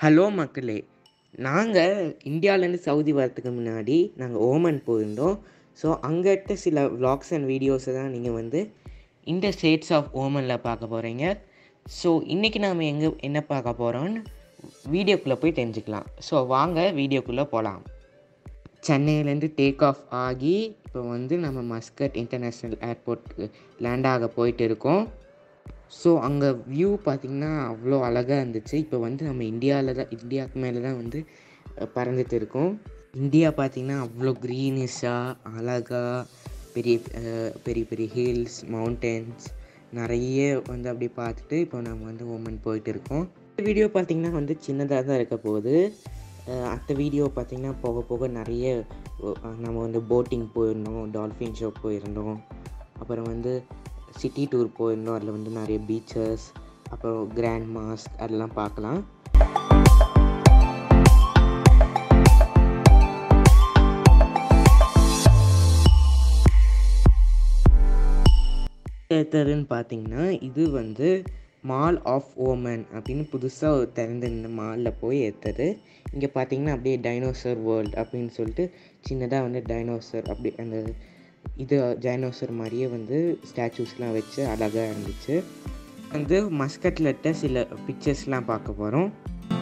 hello மக்களே நாங்கள் இந்தியாவிலேருந்து சவுதி வரதுக்கு முன்னாடி நாங்கள் ஓமன் போயிருந்தோம் ஸோ அங்கிட்ட சில vlogs அண்ட் வீடியோஸை தான் நீங்கள் வந்து இந்த ஸ்டேட்ஸ் ஆஃப் ஓமனில் பார்க்க போகிறீங்க ஸோ இன்றைக்கி நாம் எங்கே என்ன பார்க்க போகிறோம்னு வீடியோக்குள்ளே போய் தெரிஞ்சுக்கலாம் ஸோ வாங்க வீடியோக்குள்ளே போகலாம் சென்னையிலேருந்து டேக் ஆஃப் ஆகி இப்போ வந்து நம்ம மஸ்கட் இன்டர்நேஷ்னல் ஏர்போர்ட்டுக்கு லேண்ட் ஆக போயிட்டு இருக்கோம் ஸோ அங்கே வியூ பார்த்திங்கன்னா அவ்வளோ அழகாக இருந்துச்சு இப்போ வந்து நம்ம இந்தியாவில் தான் இந்தியாவுக்கு மேலே தான் வந்து அஹ், பறந்துட்டு இருக்கோம் இந்தியா பார்த்திங்கன்னா அவ்வளோ க்ரீனிஷாக அழகாக பெரிய அஹ், பெரிய பெரிய ஹில்ஸ் மவுண்டன்ஸ் நிறைய வந்து அப்படியே பார்த்துட்டு இப்போ நம்ம வந்து ஓமன் போயிட்டு இருக்கோம் இந்த வீடியோ பார்த்திங்கன்னா வந்து சின்னதாக தான் இருக்க போகுது அஹ், அடுத்த வீடியோ பார்த்திங்கன்னா போக போக நிறைய அஹ், நம்ம வந்து போட்டிங் போயிருந்தோம் டால்ஃபின் ஷோ போயிருந்தோம் அப்புறம் வந்து சிட்டி டூர் போயிருந்தோம் அதில் வந்து நிறைய பீச்சஸ் அப்புறம் கிராண்ட் மாஸ்க் அதெல்லாம் பார்க்கலாம் தேட்டருன்னு பார்த்தீங்கன்னா இது வந்து மால் ஆஃப் ஓமன் அப்படின்னு புதுசாக திறந்திருந்த மாலில் போய் ஏற்றுறது இங்கே பார்த்தீங்கன்னா அப்படியே டைனோசர் வேர்ல்ட் அப்படின்னு சொல்லிட்டு சின்னதாக வந்து டைனோசர் அப்படி அந்த இது டைனோசர் மாதிரியே வந்து ஸ்டாச்சூஸ்லாம் வச்சு அழகாக இருந்துச்சு வந்து மஸ்கட்டில் இருக்க சில பிக்சர்ஸ்லாம் பார்க்க போகிறோம்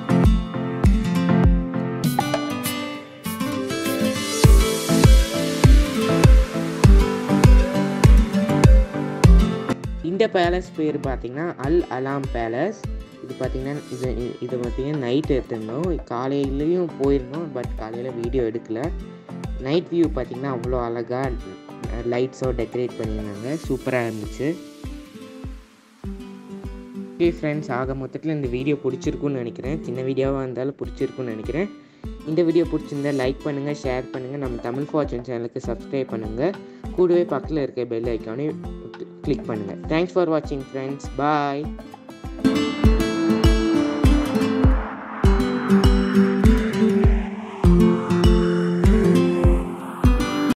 இந்த பேலஸ் பேர் பார்த்தீங்கன்னா அல் அலாம் பேலஸ் இது பார்த்தீங்கன்னா இது இது பார்த்தீங்கன்னா நைட் எடுத்திருந்தோம் காலையிலையும் போயிருந்தோம் பட் காலையில் வீடியோ எடுக்கல நைட் வியூ பார்த்தீங்கன்னா அவ்வளோ அழகாக லைட்ஸோ டெக்கரேட் பண்ணியிருந்தாங்க சூப்பராக இருந்துச்சு ஓகே ஃப்ரெண்ட்ஸ் ஆக மொத்தத்தில் இந்த வீடியோ பிடிச்சிருக்குன்னு நினைக்கிறேன் சின்ன வீடியோவாக இருந்தாலும் பிடிச்சிருக்குன்னு நினைக்கிறேன் இந்த வீடியோ பிடிச்சிருந்தா லைக் பண்ணுங்கள் ஷேர் பண்ணுங்கள் நம்ம தமிழ் ஃபார்ச்சூன் சேனலுக்கு சப்ஸ்கிரைப் பண்ணுங்கள் கூடவே பக்கத்தில் இருக்க பெல் ஐக்கானே கிளிக் பண்ணுங்கள் தேங்க்ஸ் ஃபார் வாட்சிங் ஃப்ரெண்ட்ஸ் பாய்